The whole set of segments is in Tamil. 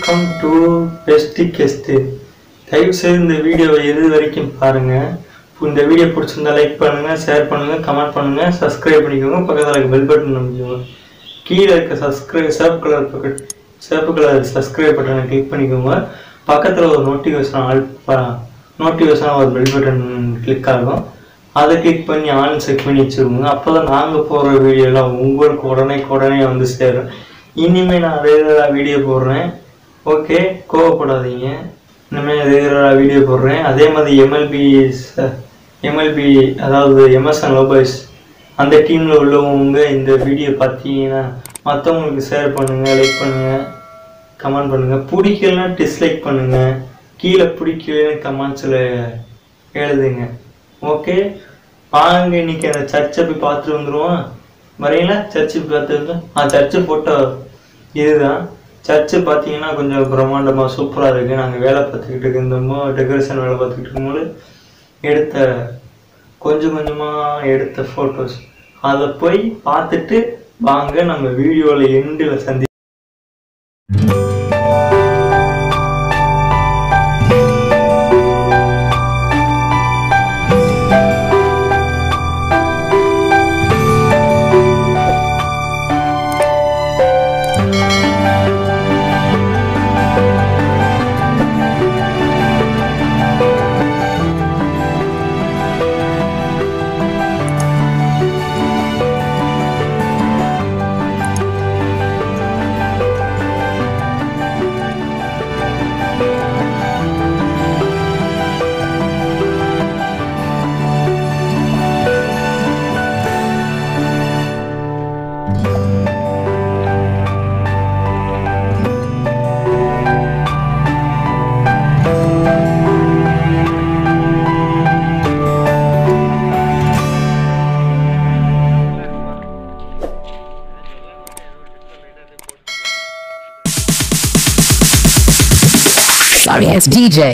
வெல்கம் டு பெஸ்டி கெஸ்ட்டு தயவு செய்து இந்த வீடியோவை இறுதி வரைக்கும் பாருங்க இந்த வீடியோ பிடிச்சிருந்தா லைக் பண்ணுங்க ஷேர் பண்ணுங்க கமெண்ட் பண்ணுங்க சப்ஸ்கிரைப் பண்ணிக்கோங்க பக்கத்தில் இருக்க பெல் பட்டன் அமைக்கோங்க கீழே இருக்க சப்ஸ்கிரைப் சிவப்பு கலர் பக்கெட் சிவப்பு கலர் சப்ஸ்கிரைப் பட்டனை கிளிக் பண்ணிக்கோங்க பக்கத்தில் ஒரு நோட்டிஃபிகேஷன் ஆல் நோட்டிஃபிகேஷன் ஒரு பெல் பட்டன் கிளிக் ஆகும் அதை கிளிக் பண்ணி ஆன் செக் பண்ணி வச்சுருங்க அப்போ தான் நாங்கள் போடுற வீடியோலாம் உங்களுக்கு உடனே உடனே வந்து சேரும் இனிமேல் நான் ரெகுலராக வீடியோ போடுறேன் ஓகே கோவப்படாதீங்க இனிமேல் ரெகுலராக வீடியோ போடுறேன் அதே மாதிரி எம்எல்பி எம்எல்பி அதாவது எம்எஸ்என் லோபைஸ் அந்த டீமில் உள்ளவங்க இந்த வீடியோ பார்த்தீங்கன்னா மற்றவங்களுக்கு ஷேர் பண்ணுங்கள் லைக் பண்ணுங்கள் கமெண்ட் பண்ணுங்கள் பிடிக்கலன்னா டிஸ்லைக் பண்ணுங்கள் கீழே பிடிக்கலன்னு கமெண்ட்ஸில் எழுதுங்க ஓகே வாங்க இன்னைக்கு அந்த சர்ச்சை போய் பார்த்துட்டு வந்துடுவோம் வரீங்களா சர்ச்சுக்கு பார்த்து வந்து ஆ சர்ச்சு ஃபோட்டோ இதுதான் சர்ச்சு பார்த்தீங்கன்னா கொஞ்சம் பிரம்மாண்டமாக சூப்பராக இருக்குது நாங்கள் வேலை பார்த்துக்கிட்டு இருந்தோமோ டெக்கரேஷன் வேலை பார்த்துக்கிட்டு இருக்கும்போது எடுத்த கொஞ்சம் கொஞ்சமாக எடுத்த ஃபோட்டோஸ் அதை போய் பார்த்துட்டு வாங்க நம்ம வீடியோவில் எண்டில் சந்தி Sorry, it's DJ.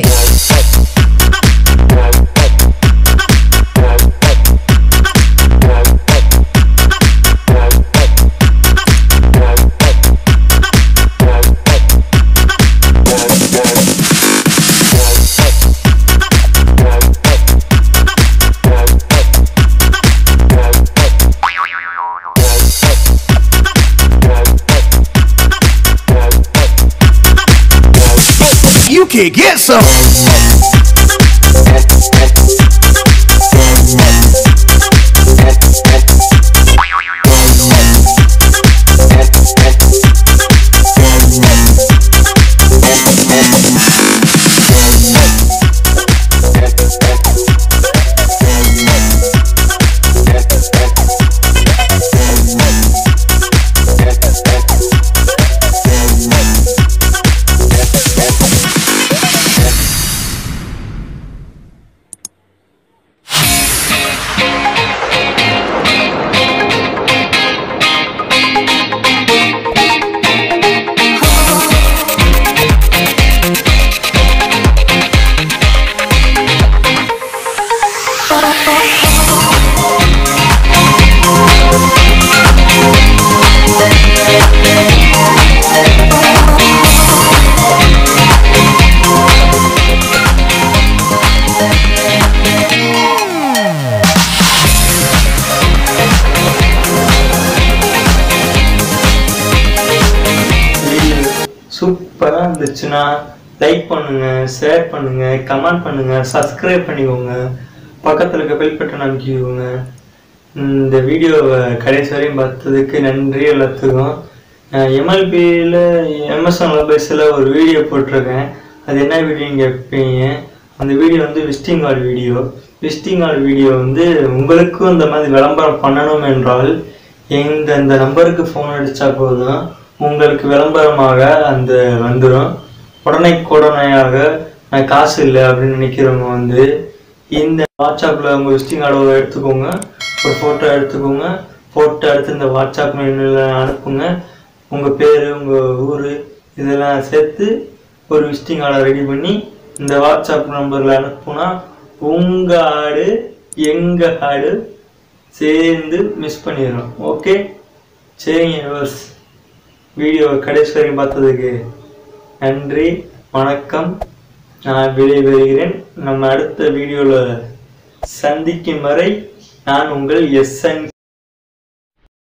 You can get some. Video சூப்பராக இருந்துச்சுன்னா லைக் பண்ணுங்க ஷேர் பண்ணுங்க கமெண்ட் பண்ணுங்க சப்ஸ்கிரைப் பண்ணிக்கோங்க பக்கத்தில் இருக்க பெல் பட்டன் அமைக்கிக்கோங்க இந்த வீடியோவை கடைசி வரையும் பார்த்ததுக்கு நன்றி எல்லாத்துக்கும் எம்எல்பியில் எம்எஸ்என் மொபைல்ஸில் ஒரு வீடியோ போட்டிருக்கேன் அது என்ன வீடியோன்னு கேட்பீங்க அந்த வீடியோ வந்து visiting card video visiting card video வந்து உங்களுக்கும் இந்த மாதிரி விளம்பரம் பண்ணணும் என்றால் இந்த இந்த நம்பருக்கு ஃபோன் அடித்தா போதும் உங்களுக்கு விளம்பரமாக அந்த வந்துடும் உடனேக்குடனையாக நான் காசு இல்லை அப்படின்னு நினைக்கிறவங்க வந்து இந்த வாட்ஸ்அப்பில் உங்கள் விசிட்டிங் கார்டு எடுத்துக்கோங்க ஒரு ஃபோட்டோ எடுத்துக்கோங்க ஃபோட்டோ எடுத்து இந்த வாட்ஸ்அப் மெனுவில் அனுப்புங்க உங்கள் பேர் உங்கள் ஊர் இதெல்லாம் சேர்த்து ஒரு விசிட்டிங் கார்டை ரெடி பண்ணி இந்த வாட்ஸ்அப் நம்பரில் அனுப்புனா உங்கள் ஆடு எங்கள் ஆடு சேர்ந்து மிஸ் பண்ணிடுறோம் ஓகே சரிங்க விவர்ஸ் வீடியோ கடைசி வரைக்கும் பார்த்ததுக்கு நன்றி வணக்கம் நான் விடைபெறுகிறேன் நம்ம அடுத்த வீடியோவில் சந்திக்கும் வரை நான் உங்கள் எஸ்என்